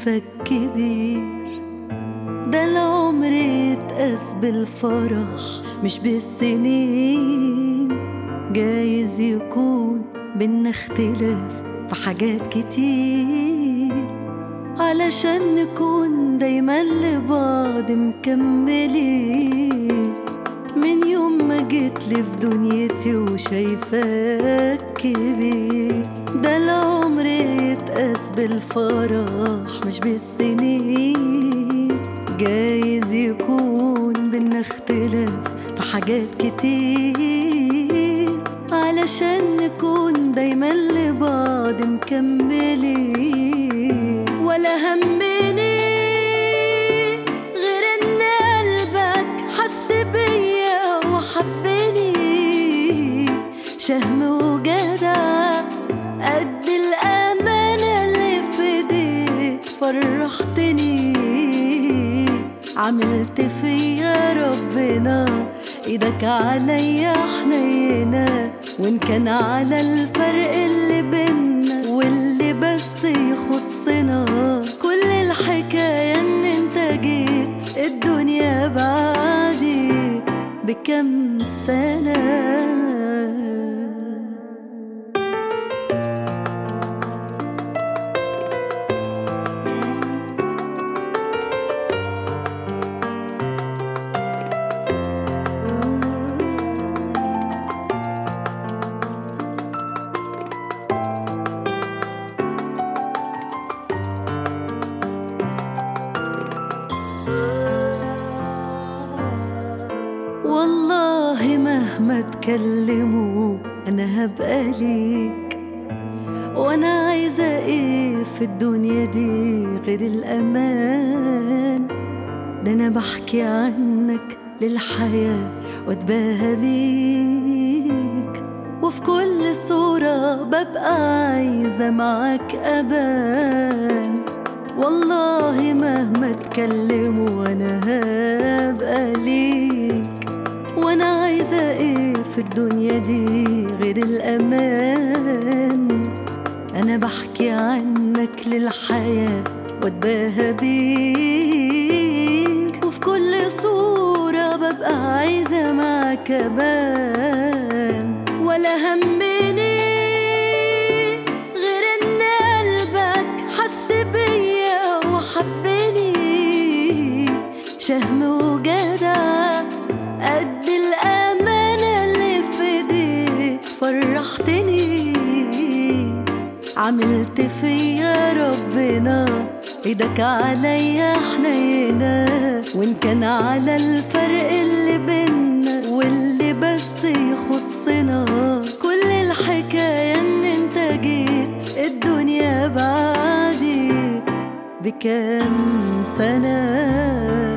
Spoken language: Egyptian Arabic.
شايفك كبير ده العمر يتقاس بالفرح مش بالسنين جايز يكون بينا اختلاف في حاجات كتير علشان نكون دايما لبعض مكملين من يوم ما جيت لي في دنيتي وشايفاك كبير ده العمر يتقاس بالفرح مش بالسنين جايز يكون بينا اختلاف في حاجات كتير علشان نكون دايما لبعض مكملين ولا همني غير ان قلبك حس بيا وحبني شهم وجدع قد الأمانة اللي في ايديك فرحتني عملت فيا ربنا ايدك عليا حنينة وان كان على الفرق اللي بينا واللي بس يخصنا كل الحكاية ان انت جيت الدنيا بعدي بكم سنة والله مهما تكلموا انا هبقى ليك وانا عايزه ايه في الدنيا دي غير الامان ده انا بحكي عنك للحياه واتباهى بيك وفي كل صوره ببقى عايزه معاك ابان والله مهما تكلموا انا هبقى ليك وانا عايزه ايه في الدنيا دي غير الامان انا بحكي عنك للحياه واتباهى بيك وفي كل صوره ببقى عايزه معاك ابان ولا همني غير ان قلبك حس بيا وحبني شهم وجدع قد الأمانة اللي في ايديك فرحتني عملت فيا ربنا ايدك عليا حنينة وان كان على الفرق اللي بينا واللي بس يخصنا كل الحكاية ان انت جيت الدنيا بعدي بكام سنة